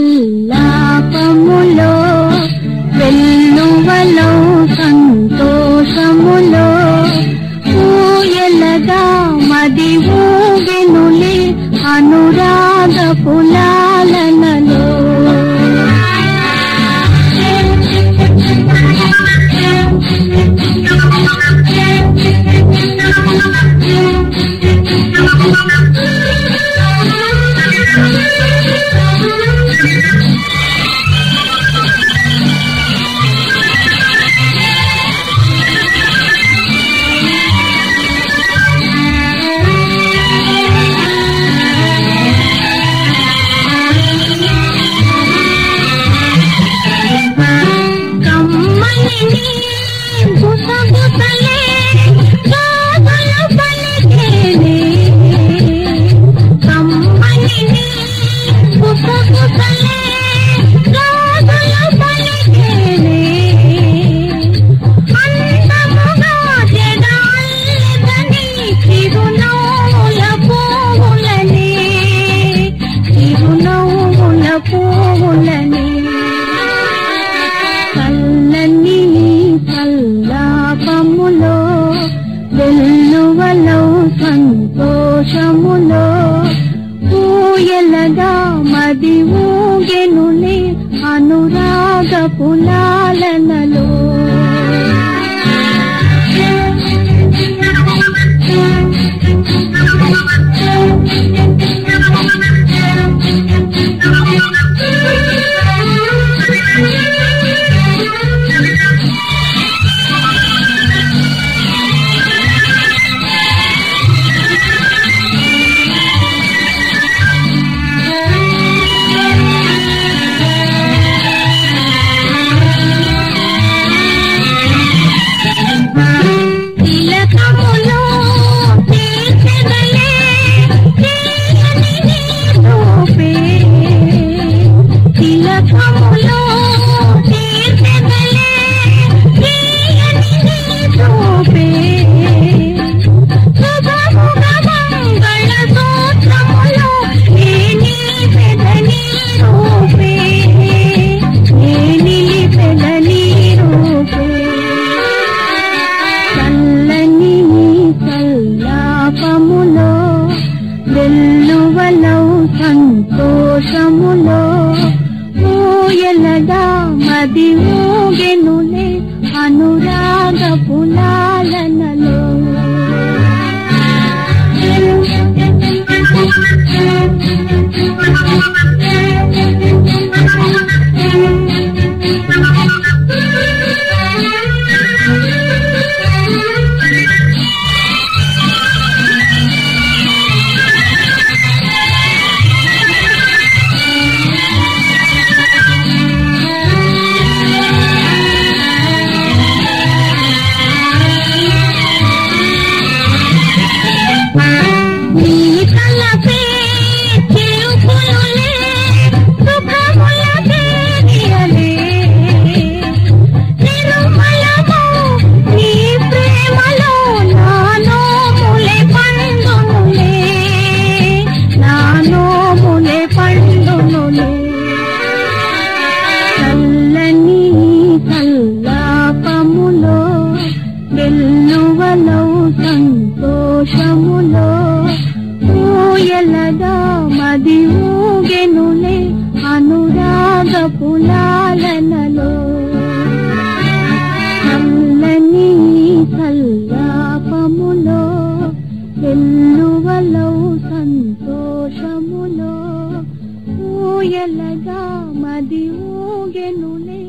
సల్లాపములో వెల్లువలో సంతోషములో ఊయలగా మది ఊగెనులే అనురాగ పులాలనలో కమ్మని నీ గుసగుసలే రాగల పలికేనే కమ్మని నీ గుసగుసలే రాగల పలికేనే అందముగా జడాలిదని చిరునవ్వుల పువ్వులనే చిరునవ్వుల పువ్వులనే చల్లని చల్లాపములో వెల్లువలో సంతోషములో ఊయలగా మది ఊగెనులే అనురాగ పులాలనలో తిలకములో తీర్చెదలే తీయని నీ రూపే తిలకములో తీర్చెదలే తీయని నీ రూపే శుభముగ మంగళ సూత్రములో ఏ నీ పెదని రూపే ఏ నిలిపెద నీ రూపే చల్లని చల్లాపములో వెల్లువలో సంతోషములో ఊయలగా మది ఊగెనులే అనురాగ పులాలనలో నీ తలపే చిలుకులులే సుఖముల తేనియలే నిరుమలము నీ ప్రేమలో నానోములే పండునులే నానోములే పండునులే చల్లని చల్లాపములో వెల్లువలో సంతోషములో ఊయలగా మది ఊగెనులే అనురాగ పులాలనలో చల్లని చల్లాపములో వెల్లువలో సంతోషములో ఊయలగా మది ఊగెనులే